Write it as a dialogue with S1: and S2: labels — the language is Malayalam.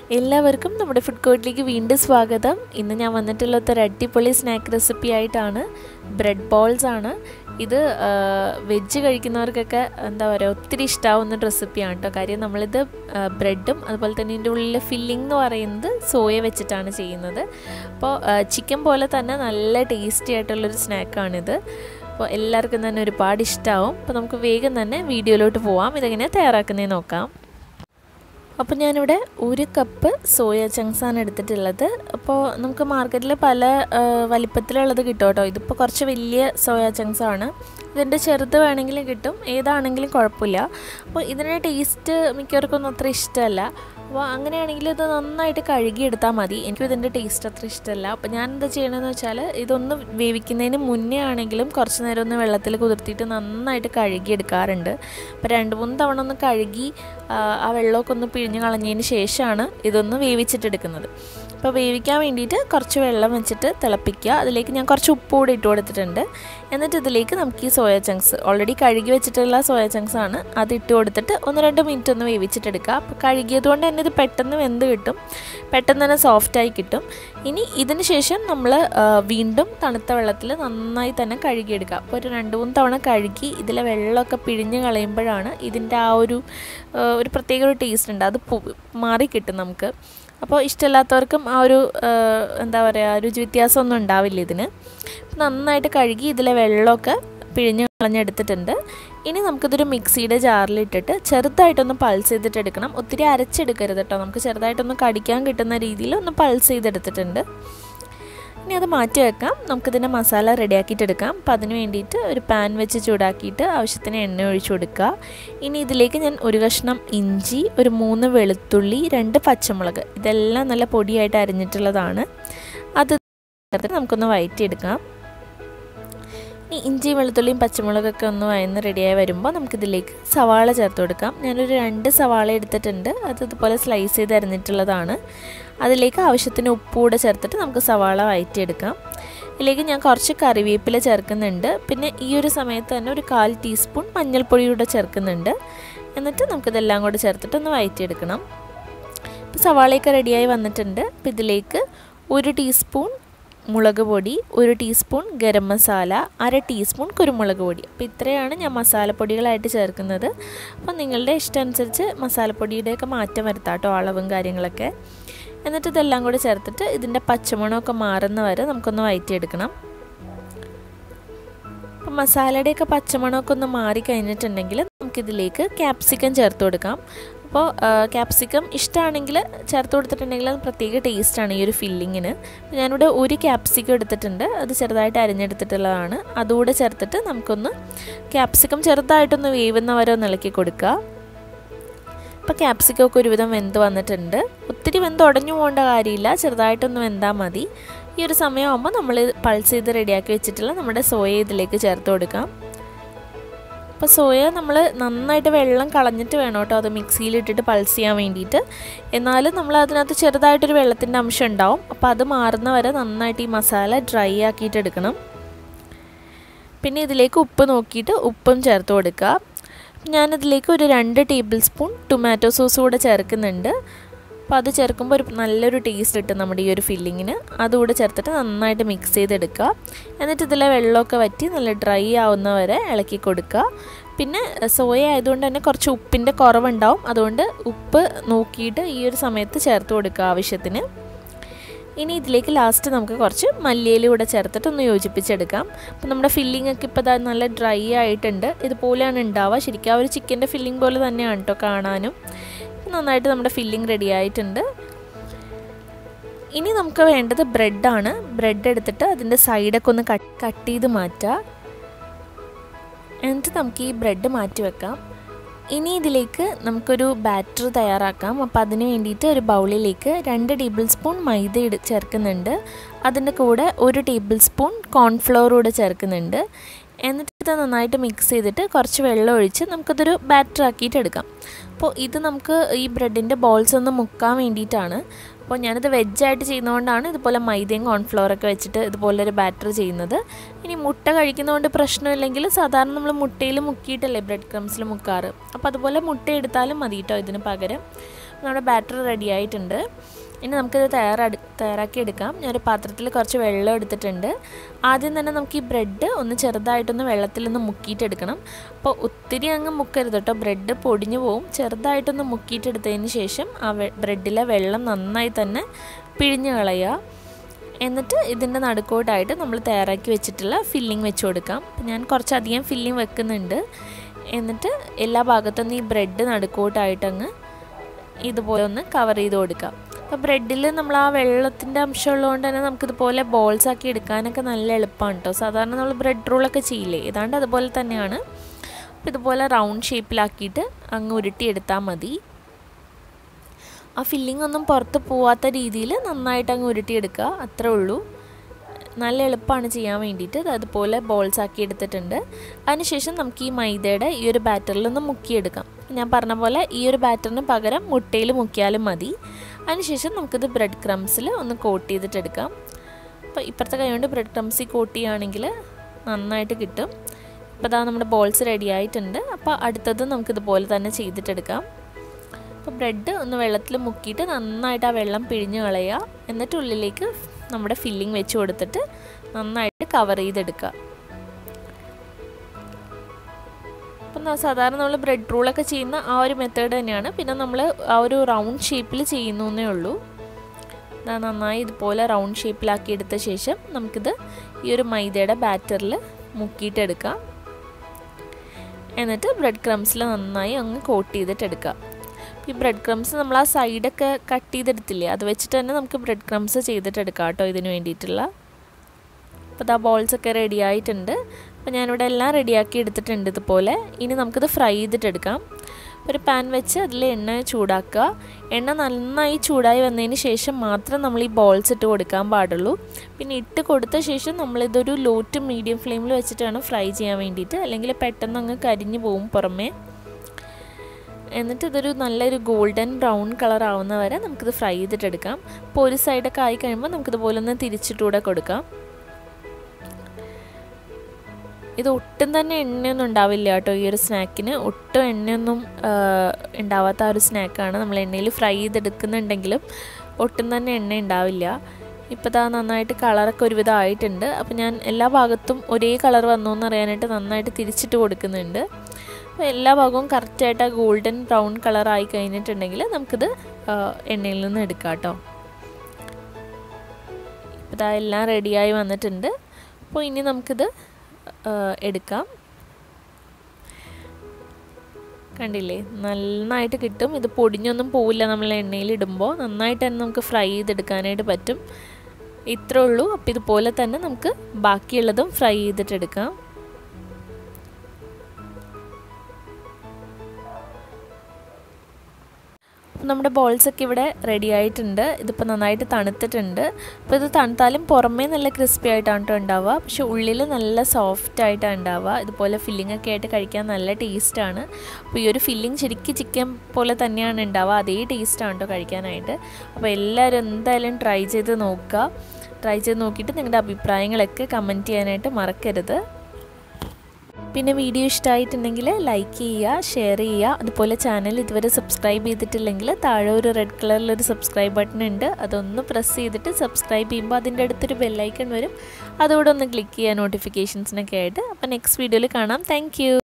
S1: എല്ലാവർക്കും നമ്മുടെ ഫുഡ് കോർട്ടിലേക്ക് വീണ്ടും സ്വാഗതം ഇന്ന് ഞാൻ വന്നിട്ടുള്ളത് ഒരു അടിപൊളി സ്നാക്ക് റെസിപ്പി ആയിട്ടാണ് ബ്രെഡ് ബോൾസ് ആണ് ഇത് വെജ് കഴിക്കുന്നവർക്കൊക്കെ എന്താ പറയുക ഒത്തിരി ഇഷ്ടാവുന്ന റെസിപ്പിയാണ് കേട്ടോ കാര്യം നമ്മളിത് ബ്രെഡും അതുപോലെ തന്നെ ഇതിൻ്റെ ഉള്ളിലെ ഫില്ലിംഗ് എന്ന് പറയുന്നത് സോയ വെച്ചിട്ടാണ് ചെയ്യുന്നത് അപ്പോൾ ചിക്കൻ പോലെ തന്നെ നല്ല ടേസ്റ്റി ആയിട്ടുള്ളൊരു സ്നാക്കാണിത് അപ്പോൾ എല്ലാവർക്കും തന്നെ ഒരുപാട് ഇഷ്ടമാവും അപ്പോൾ നമുക്ക് വേഗം തന്നെ വീഡിയോയിലോട്ട് പോവാം ഇതെങ്ങനെ തയ്യാറാക്കുന്നതെന്ന് നോക്കാം അപ്പോൾ ഞാനിവിടെ ഒരു കപ്പ് സോയ ചങ്ക്സ് ആണ് എടുത്തിട്ടുള്ളത് അപ്പോൾ നമുക്ക് മാർക്കറ്റിൽ പല വലിപ്പത്തിലുള്ളത് കിട്ടും കേട്ടോ ഇതിപ്പോൾ കുറച്ച് വലിയ സോയ ചങ്ക്സ് ആണ് ഇതിൻ്റെ ചെറുത് വേണമെങ്കിലും കിട്ടും ഏതാണെങ്കിലും കുഴപ്പമില്ല അപ്പോൾ ഇതിൻ്റെ ടേസ്റ്റ് മിക്കവർക്കൊന്നും അത്ര ഇഷ്ടമല്ല അപ്പോൾ അങ്ങനെയാണെങ്കിൽ ഇത് നന്നായിട്ട് കഴുകിയെടുത്താൽ മതി എനിക്കും ഇതിൻ്റെ ടേസ്റ്റ് അത്ര ഇഷ്ടമല്ല അപ്പോൾ ഞാൻ എന്താ ചെയ്യണമെന്ന് വെച്ചാൽ ഇതൊന്ന് വേവിക്കുന്നതിന് മുന്നേ ആണെങ്കിലും കുറച്ച് നേരം ഒന്ന് വെള്ളത്തിൽ കുതിർത്തിയിട്ട് നന്നായിട്ട് കഴുകിയെടുക്കാറുണ്ട് അപ്പോൾ രണ്ട് മൂന്ന് തവണ ഒന്ന് കഴുകി ആ വെള്ളമൊക്കെ ഒന്ന് പിഴിഞ്ഞ് കളഞ്ഞതിന് ശേഷമാണ് ഇതൊന്ന് വേവിച്ചിട്ടെടുക്കുന്നത് അപ്പോൾ വേവിക്കാൻ വേണ്ടിയിട്ട് കുറച്ച് വെള്ളം വെച്ചിട്ട് തിളപ്പിക്കുക അതിലേക്ക് ഞാൻ കുറച്ച് ഉപ്പ് കൂടി ഇട്ട് കൊടുത്തിട്ടുണ്ട് എന്നിട്ട് ഇതിലേക്ക് നമുക്ക് ഈ സോയ ചങ്ക്സ് ഓൾറെഡി കഴുകി വെച്ചിട്ടുള്ള സോയ ചങ്ക്സ് ആണ് അത് ഇട്ട് കൊടുത്തിട്ട് ഒന്ന് രണ്ട് മിനിറ്റ് ഒന്ന് വേവിച്ചിട്ടെടുക്കുക അപ്പോൾ കഴുകിയത് കൊണ്ട് തന്നെ ഇത് പെട്ടെന്ന് വെന്ത് കിട്ടും പെട്ടെന്ന് തന്നെ സോഫ്റ്റായി കിട്ടും ഇനി ഇതിന് ശേഷം നമ്മൾ വീണ്ടും തണുത്ത വെള്ളത്തിൽ നന്നായി തന്നെ കഴുകിയെടുക്കുക അപ്പോൾ ഒരു രണ്ട് മൂന്ന് തവണ കഴുകി ഇതിലെ വെള്ളമൊക്കെ പിഴിഞ്ഞ് കളയുമ്പോഴാണ് ഇതിൻ്റെ ആ ഒരു ഒരു പ്രത്യേക ഒരു ടേസ്റ്റ് ഉണ്ട് അത് മാറി കിട്ടും നമുക്ക് അപ്പോൾ ഇഷ്ടമില്ലാത്തവർക്കും ആ ഒരു എന്താ പറയുക രുചി വ്യത്യാസമൊന്നും ഉണ്ടാവില്ല ഇതിന് നന്നായിട്ട് കഴുകി ഇതിലെ വെള്ളമൊക്കെ പിഴിഞ്ഞ് കളഞ്ഞെടുത്തിട്ടുണ്ട് ഇനി നമുക്കിതൊരു മിക്സിയുടെ ജാറിലിട്ടിട്ട് ചെറുതായിട്ടൊന്ന് പൾസ് ചെയ്തിട്ട് എടുക്കണം ഒത്തിരി അരച്ചെടുക്കരുത് കേട്ടോ നമുക്ക് ചെറുതായിട്ടൊന്ന് കടിക്കാൻ കിട്ടുന്ന രീതിയിൽ ഒന്ന് പൾസ് ചെയ്തെടുത്തിട്ടുണ്ട് ഇനി അത് മാറ്റി വെക്കാം നമുക്കിതിൻ്റെ മസാല റെഡിയാക്കിയിട്ടെടുക്കാം അപ്പം അതിന് വേണ്ടിയിട്ട് ഒരു പാൻ വെച്ച് ചൂടാക്കിയിട്ട് ആവശ്യത്തിന് എണ്ണ ഒഴിച്ചു കൊടുക്കുക ഇനി ഇതിലേക്ക് ഞാൻ ഒരു കഷ്ണം ഇഞ്ചി ഒരു മൂന്ന് വെളുത്തുള്ളി രണ്ട് പച്ചമുളക് ഇതെല്ലാം നല്ല പൊടിയായിട്ട് അരിഞ്ഞിട്ടുള്ളതാണ് അത് നമുക്കൊന്ന് വയറ്റിയെടുക്കാം ഇനി ഇഞ്ചി വെളുത്തുള്ളിയും പച്ചമുളകൊക്കെ ഒന്ന് വയന്ന് റെഡിയായി വരുമ്പോൾ നമുക്കിതിലേക്ക് സവാള ചേർത്ത് കൊടുക്കാം ഞാനൊരു രണ്ട് സവാള എടുത്തിട്ടുണ്ട് അത് ഇതുപോലെ സ്ലൈസ് ചെയ്ത് അരിഞ്ഞിട്ടുള്ളതാണ് അതിലേക്ക് ആവശ്യത്തിന് ഉപ്പ് കൂടെ ചേർത്തിട്ട് നമുക്ക് സവാള വയറ്റിയെടുക്കാം ഇതിലേക്ക് ഞാൻ കുറച്ച് കറിവേപ്പില ചേർക്കുന്നുണ്ട് പിന്നെ ഈ ഒരു സമയത്ത് തന്നെ ഒരു കാൽ ടീസ്പൂൺ മഞ്ഞൾപ്പൊടി കൂടെ ചേർക്കുന്നുണ്ട് എന്നിട്ട് നമുക്കിതെല്ലാം കൂടെ ചേർത്തിട്ട് ഒന്ന് വയറ്റിയെടുക്കണം ഇപ്പോൾ സവാളയൊക്കെ റെഡിയായി വന്നിട്ടുണ്ട് അപ്പോൾ ഇതിലേക്ക് ഒരു ടീസ്പൂൺ മുളക് പൊടി ഒരു ടീസ്പൂൺ ഗരം മസാല അര ടീസ്പൂൺ കുരുമുളക് പൊടി അപ്പോൾ ഇത്രയാണ് ഞാൻ മസാലപ്പൊടികളായിട്ട് ചേർക്കുന്നത് അപ്പോൾ നിങ്ങളുടെ ഇഷ്ടം അനുസരിച്ച് മസാലപ്പൊടിയുടെയൊക്കെ മാറ്റം വരുത്താം കേട്ടോ അളവും കാര്യങ്ങളൊക്കെ എന്നിട്ട് ഇതെല്ലാം കൂടി ചേർത്തിട്ട് ഇതിൻ്റെ പച്ചമണമൊക്കെ മാറുന്ന വരെ നമുക്കൊന്ന് വയറ്റിയെടുക്കണം അപ്പോൾ മസാലയുടെയൊക്കെ പച്ചമണമൊക്കെ ഒന്ന് മാറി കഴിഞ്ഞിട്ടുണ്ടെങ്കിൽ നമുക്കിതിലേക്ക് ക്യാപ്സിക്കം ചേർത്ത് കൊടുക്കാം അപ്പോൾ ക്യാപ്സിക്കം ഇഷ്ടമാണെങ്കിൽ ചേർത്ത് കൊടുത്തിട്ടുണ്ടെങ്കിൽ അത് പ്രത്യേക ടേസ്റ്റാണ് ഈ ഒരു ഫില്ലിങ്ങിന് ഞാനിവിടെ ഒരു ക്യാപ്സിക്കം എടുത്തിട്ടുണ്ട് അത് ചെറുതായിട്ട് അരിഞ്ഞെടുത്തിട്ടുള്ളതാണ് അതുകൂടെ ചേർത്തിട്ട് നമുക്കൊന്ന് ക്യാപ്സിക്കം ചെറുതായിട്ടൊന്ന് വേവുന്ന വരെ ഒന്ന് ഇളക്കി കൊടുക്കുക അപ്പോൾ ക്യാപ്സിക്കം ഒക്കെ ഒരുവിധം വെന്ത് വന്നിട്ടുണ്ട് ഒത്തിരി വെന്ത് ഉടഞ്ഞു പോകേണ്ട കാര്യമില്ല ചെറുതായിട്ടൊന്ന് വെന്താൽ മതി ഈ ഒരു സമയമാകുമ്പോൾ നമ്മൾ പൾസ് ചെയ്ത് റെഡിയാക്കി വെച്ചിട്ടുള്ള നമ്മുടെ സോയ ഇതിലേക്ക് ചേർത്ത് കൊടുക്കാം അപ്പോൾ സോയ നമ്മൾ നന്നായിട്ട് വെള്ളം കളഞ്ഞിട്ട് വേണം കേട്ടോ അത് മിക്സിയിലിട്ടിട്ട് പൾസ് ചെയ്യാൻ വേണ്ടിയിട്ട് എന്നാലും നമ്മൾ അതിനകത്ത് ചെറുതായിട്ടൊരു വെള്ളത്തിൻ്റെ അംശം ഉണ്ടാവും അപ്പോൾ അത് മാറുന്ന വരെ നന്നായിട്ട് ഈ മസാല ഡ്രൈ ആക്കിയിട്ട് എടുക്കണം പിന്നെ ഇതിലേക്ക് ഉപ്പ് നോക്കിയിട്ട് ഉപ്പും ചേർത്ത് കൊടുക്കുക ഞാനിതിലേക്ക് ഒരു രണ്ട് ടേബിൾ സ്പൂൺ ടൊമാറ്റോ സോസ് കൂടെ ചേർക്കുന്നുണ്ട് അപ്പോൾ അത് ചേർക്കുമ്പോൾ ഒരു നല്ലൊരു ടേസ്റ്റ് കിട്ടും നമ്മുടെ ഈ ഒരു ഫില്ലിങ്ങിന് അതുകൂടെ ചേർത്തിട്ട് നന്നായിട്ട് മിക്സ് ചെയ്തെടുക്കുക എന്നിട്ട് ഇതിലെ വെള്ളമൊക്കെ വറ്റി നല്ല ഡ്രൈ ആവുന്ന വരെ ഇളക്കി കൊടുക്കുക പിന്നെ സോയ ആയതുകൊണ്ട് തന്നെ കുറച്ച് ഉപ്പിൻ്റെ കുറവുണ്ടാവും അതുകൊണ്ട് ഉപ്പ് നോക്കിയിട്ട് ഈ ഒരു സമയത്ത് ചേർത്ത് കൊടുക്കുക ആവശ്യത്തിന് ഇനി ഇതിലേക്ക് ലാസ്റ്റ് നമുക്ക് കുറച്ച് മല്ലിയില കൂടെ ചേർത്തിട്ട് ഒന്ന് യോജിപ്പിച്ചെടുക്കാം അപ്പോൾ നമ്മുടെ ഫില്ലിംഗ് ഒക്കെ ഇപ്പോൾ നല്ല ഡ്രൈ ആയിട്ടുണ്ട് ഇതുപോലെയാണ് ഉണ്ടാവുക ശരിക്കും ആ ഒരു ചിക്കൻ്റെ ഫില്ലിംഗ് പോലെ തന്നെയാണ് കേട്ടോ കാണാനും നന്നായിട്ട് നമ്മുടെ ഫില്ലിംഗ് റെഡി ആയിട്ടുണ്ട് ഇനി നമുക്ക് വേണ്ടത് ബ്രെഡാണ് ബ്രെഡ് എടുത്തിട്ട് അതിൻ്റെ സൈഡൊക്കെ ഒന്ന് കട്ട് കട്ട് ചെയ്ത് മാറ്റുക എന്നിട്ട് നമുക്ക് ഈ ബ്രെഡ് മാറ്റി വെക്കാം ഇനി ഇതിലേക്ക് നമുക്കൊരു ബാറ്റർ തയ്യാറാക്കാം അപ്പോൾ അതിന് വേണ്ടിയിട്ട് ഒരു ബൗളിലേക്ക് രണ്ട് ടേബിൾ സ്പൂൺ മൈദ ഇട് ചേർക്കുന്നുണ്ട് അതിൻ്റെ കൂടെ ഒരു ടേബിൾ സ്പൂൺ കോൺഫ്ലവർ കൂടെ ചേർക്കുന്നുണ്ട് എന്നിട്ട് ഇത് നന്നായിട്ട് മിക്സ് ചെയ്തിട്ട് കുറച്ച് വെള്ളം ഒഴിച്ച് നമുക്കതൊരു ബാറ്റർ ആക്കിയിട്ട് എടുക്കാം അപ്പോൾ ഇത് നമുക്ക് ഈ ബ്രെഡിൻ്റെ ബോൾസ് ഒന്ന് മുക്കാൻ വേണ്ടിയിട്ടാണ് അപ്പോൾ ഞാനിത് വെജായിട്ട് ചെയ്യുന്നതുകൊണ്ടാണ് ഇതുപോലെ മൈദയും കോൺഫ്ലവറൊക്കെ വെച്ചിട്ട് ഇതുപോലെ ഒരു ബാറ്റർ ചെയ്യുന്നത് ഇനി മുട്ട കഴിക്കുന്നതുകൊണ്ട് പ്രശ്നമില്ലെങ്കിൽ സാധാരണ നമ്മൾ മുട്ടയിൽ മുക്കിയിട്ടല്ലേ ബ്രെഡ് ക്രംസിൽ മുക്കാറ് അപ്പോൾ അതുപോലെ മുട്ട എടുത്താലും മതി കേട്ടോ ഇതിന് പകരം നമ്മുടെ ബാറ്റർ റെഡി ആയിട്ടുണ്ട് ഇനി നമുക്കിത് തയ്യാറാ തയ്യാറാക്കി എടുക്കാം ഞാനൊരു പാത്രത്തിൽ കുറച്ച് വെള്ളം എടുത്തിട്ടുണ്ട് ആദ്യം തന്നെ നമുക്ക് ഈ ബ്രെഡ് ഒന്ന് ചെറുതായിട്ടൊന്ന് വെള്ളത്തിലൊന്ന് മുക്കിയിട്ടെടുക്കണം അപ്പോൾ ഒത്തിരി അങ്ങ് മുക്കരുത് കേട്ടോ ബ്രെഡ് പൊടിഞ്ഞു പോവും ചെറുതായിട്ടൊന്ന് മുക്കിയിട്ടെടുത്തതിന് ശേഷം ആ ബ്രെഡിലെ വെള്ളം നന്നായി തന്നെ പിഴിഞ്ഞ് കളയുക എന്നിട്ട് ഇതിൻ്റെ നടുക്കോട്ടായിട്ട് നമ്മൾ തയ്യാറാക്കി വെച്ചിട്ടുള്ള ഫില്ലിംഗ് വെച്ച് കൊടുക്കാം ഞാൻ കുറച്ചധികം ഫില്ലിംഗ് വെക്കുന്നുണ്ട് എന്നിട്ട് എല്ലാ ഭാഗത്തുനിന്ന് ഈ ബ്രെഡ് നടുക്കോട്ടായിട്ടങ്ങ് ഇതുപോലെ ഒന്ന് കവർ ചെയ്ത് കൊടുക്കാം അപ്പോൾ ബ്രെഡിൽ നമ്മൾ ആ വെള്ളത്തിൻ്റെ അംശം ഉള്ളതുകൊണ്ട് തന്നെ നമുക്കിതുപോലെ ബോൾസ് ആക്കി എടുക്കാനൊക്കെ നല്ല എളുപ്പമാണ് കേട്ടോ സാധാരണ നമ്മൾ ബ്രെഡ് റോളൊക്കെ ചെയ്യില്ലേ ഏതാണ്ട് അതുപോലെ തന്നെയാണ് അപ്പോൾ ഇതുപോലെ റൗണ്ട് ഷേപ്പിലാക്കിയിട്ട് അങ്ങ് ഉരുട്ടിയെടുത്താൽ മതി ആ ഫില്ലിംഗ് ഒന്നും പുറത്ത് പോവാത്ത രീതിയിൽ നന്നായിട്ട് അങ്ങ് ഉരുട്ടിയെടുക്കുക അത്രേ ഉള്ളൂ നല്ല എളുപ്പമാണ് ചെയ്യാൻ വേണ്ടിയിട്ട് അതുപോലെ ബോൾസ് ആക്കി എടുത്തിട്ടുണ്ട് അതിനുശേഷം നമുക്ക് ഈ മൈദയുടെ ഈ ഒരു ബാറ്ററിൽ ഒന്ന് മുക്കിയെടുക്കാം ഞാൻ പറഞ്ഞ പോലെ ഈ ഒരു ബാറ്ററിന് പകരം മുട്ടയിൽ മുക്കിയാലും മതി അതിനുശേഷം നമുക്കിത് ബ്രെഡ് ക്രംസിൽ ഒന്ന് കോട്ട് ചെയ്തിട്ടെടുക്കാം അപ്പോൾ ഇപ്പുറത്തെ കൈ കൊണ്ട് ബ്രെഡ് ക്രംസിൽ കോട്ട് ചെയ്യുകയാണെങ്കിൽ നന്നായിട്ട് കിട്ടും ഇപ്പോൾ ഇതാ നമ്മുടെ ബോൾസ് റെഡി ആയിട്ടുണ്ട് അപ്പോൾ അടുത്തത് നമുക്കിതുപോലെ തന്നെ ചെയ്തിട്ടെടുക്കാം അപ്പോൾ ബ്രെഡ് ഒന്ന് വെള്ളത്തിൽ മുക്കിയിട്ട് നന്നായിട്ട് ആ വെള്ളം പിഴിഞ്ഞ് കളയുക എന്നിട്ട് ഉള്ളിലേക്ക് നമ്മുടെ ഫില്ലിംഗ് വെച്ച് കൊടുത്തിട്ട് നന്നായിട്ട് കവർ ചെയ്തെടുക്കുക അപ്പം സാധാരണ നമ്മൾ ബ്രെഡ് റോളൊക്കെ ചെയ്യുന്ന ആ ഒരു മെത്തേഡ് തന്നെയാണ് പിന്നെ നമ്മൾ ആ ഒരു റൗണ്ട് ഷേപ്പിൽ ചെയ്യുന്നു എന്നേ ഉള്ളൂ നന്നായി ഇതുപോലെ റൗണ്ട് ഷേപ്പിലാക്കി എടുത്ത ശേഷം നമുക്കിത് ഈ ഒരു മൈദയുടെ ബാറ്ററിൽ മുക്കിയിട്ടെടുക്കാം എന്നിട്ട് ബ്രെഡ് ക്രംസിൽ നന്നായി അങ്ങ് കോട്ട് ചെയ്തിട്ടെടുക്കാം ഈ ബ്രെഡ് ക്രംസ് നമ്മൾ ആ സൈഡൊക്കെ കട്ട് ചെയ്തെടുത്തില്ലേ അത് വെച്ചിട്ട് തന്നെ നമുക്ക് ബ്രെഡ് ക്രംസ് ചെയ്തിട്ടെടുക്കാം കേട്ടോ ഇതിന് വേണ്ടിയിട്ടുള്ള അപ്പോൾ ഇതാ ബോൾസൊക്കെ റെഡി ആയിട്ടുണ്ട് അപ്പോൾ ഞാനിവിടെ എല്ലാം റെഡിയാക്കി എടുത്തിട്ടുണ്ട് ഇതുപോലെ ഇനി നമുക്കിത് ഫ്രൈ ചെയ്തിട്ടെടുക്കാം ഒരു പാൻ വെച്ച് അതിൽ എണ്ണ ചൂടാക്കുക എണ്ണ നന്നായി ചൂടായി വന്നതിന് ശേഷം മാത്രം നമ്മൾ ഈ ബോൾസ് ഇട്ട് കൊടുക്കാൻ പാടുള്ളൂ പിന്നെ ഇട്ട് കൊടുത്ത ശേഷം നമ്മളിതൊരു ലോ ടു മീഡിയം ഫ്ലെയിമിൽ വെച്ചിട്ടാണ് ഫ്രൈ ചെയ്യാൻ വേണ്ടിയിട്ട് അല്ലെങ്കിൽ പെട്ടെന്ന് അങ്ങ് കരിഞ്ഞു പോകും പുറമേ എന്നിട്ട് ഇതൊരു നല്ലൊരു ഗോൾഡൻ ബ്രൗൺ കളർ ആവുന്ന വരെ നമുക്കിത് ഫ്രൈ ചെയ്തിട്ടെടുക്കാം അപ്പോൾ ഒരു സൈഡൊക്കെ ആയി കഴിയുമ്പോൾ നമുക്കിതുപോലെ ഒന്ന് തിരിച്ചിട്ടൂടെ കൊടുക്കാം ഇത് ഒട്ടും തന്നെ എണ്ണയൊന്നും ഉണ്ടാവില്ല കേട്ടോ ഈ ഒരു സ്നാക്കിന് ഒട്ടും എണ്ണയൊന്നും ഉണ്ടാവാത്ത ആ ഒരു സ്നാക്കാണ് നമ്മൾ എണ്ണയിൽ ഫ്രൈ ചെയ്തെടുക്കുന്നുണ്ടെങ്കിലും ഒട്ടും തന്നെ എണ്ണ ഉണ്ടാവില്ല ഇപ്പോൾ ഇതാ നന്നായിട്ട് കളറൊക്കെ ഒരുവിധം ആയിട്ടുണ്ട് അപ്പോൾ ഞാൻ എല്ലാ ഭാഗത്തും ഒരേ കളർ വന്നു എന്ന് അറിയാനായിട്ട് നന്നായിട്ട് തിരിച്ചിട്ട് കൊടുക്കുന്നുണ്ട് അപ്പോൾ എല്ലാ ഭാഗവും കറക്റ്റായിട്ട് ആ ഗോൾഡൻ ബ്രൗൺ കളർ ആയി കഴിഞ്ഞിട്ടുണ്ടെങ്കിൽ നമുക്കിത് എണ്ണയിൽ നിന്ന് എടുക്കാം കേട്ടോ ഇപ്പോൾ ഇതാ എല്ലാം റെഡിയായി വന്നിട്ടുണ്ട് അപ്പോൾ ഇനി നമുക്കിത് എടുക്കാം കണ്ടില്ലേ നന്നായിട്ട് കിട്ടും ഇത് പൊടിഞ്ഞൊന്നും പോവില്ല നമ്മൾ എണ്ണയിൽ ഇടുമ്പോൾ നന്നായിട്ട് തന്നെ നമുക്ക് ഫ്രൈ ചെയ്തെടുക്കാനായിട്ട് പറ്റും ഇത്രേ ഉള്ളൂ അപ്പോൾ ഇതുപോലെ തന്നെ നമുക്ക് ബാക്കിയുള്ളതും ഫ്രൈ ചെയ്തിട്ടെടുക്കാം നമ്മുടെ ബോൾസൊക്കെ ഇവിടെ റെഡി ആയിട്ടുണ്ട് ഇതിപ്പോൾ നന്നായിട്ട് തണുത്തിട്ടുണ്ട് അപ്പോൾ ഇത് തണുത്താലും പുറമേ നല്ല ക്രിസ്പി ആയിട്ടാണ് കേട്ടോ ഉണ്ടാവുക പക്ഷെ ഉള്ളിൽ നല്ല സോഫ്റ്റ് ആയിട്ടാണ് ഉണ്ടാവുക ഇതുപോലെ ഫില്ലിംഗ് ഒക്കെ ആയിട്ട് കഴിക്കാൻ നല്ല ടേസ്റ്റാണ് അപ്പോൾ ഈ ഒരു ഫില്ലിംഗ് ശരിക്കും ചിക്കൻ പോലെ തന്നെയാണ് ഉണ്ടാവുക അതേ ടേസ്റ്റാണ് കേട്ടോ കഴിക്കാനായിട്ട് അപ്പോൾ എല്ലാവരും എന്തായാലും ട്രൈ ചെയ്ത് നോക്കുക ട്രൈ ചെയ്ത് നോക്കിയിട്ട് നിങ്ങളുടെ അഭിപ്രായങ്ങളൊക്കെ കമൻറ്റ് ചെയ്യാനായിട്ട് മറക്കരുത് പിന്നെ വീഡിയോ ഇഷ്ടമായിട്ടുണ്ടെങ്കിൽ ലൈക്ക് ചെയ്യുക ഷെയർ ചെയ്യുക അതുപോലെ ചാനൽ ഇതുവരെ സബ്സ്ക്രൈബ് ചെയ്തിട്ടില്ലെങ്കിൽ താഴെ ഒരു റെഡ് കളറിലൊരു സബ്സ്ക്രൈബ് ബട്ടൺ ഉണ്ട് അതൊന്ന് പ്രസ് ചെയ്തിട്ട് സബ്സ്ക്രൈബ് ചെയ്യുമ്പോൾ അതിൻ്റെ അടുത്തൊരു ബെല്ലൈക്കൺ വരും അതുകൂടെ ഒന്ന് ക്ലിക്ക് ചെയ്യുക നോട്ടിഫിക്കേഷൻസിനൊക്കെ ആയിട്ട് അപ്പോൾ നെക്സ്റ്റ് വീഡിയോയിൽ കാണാം താങ്ക്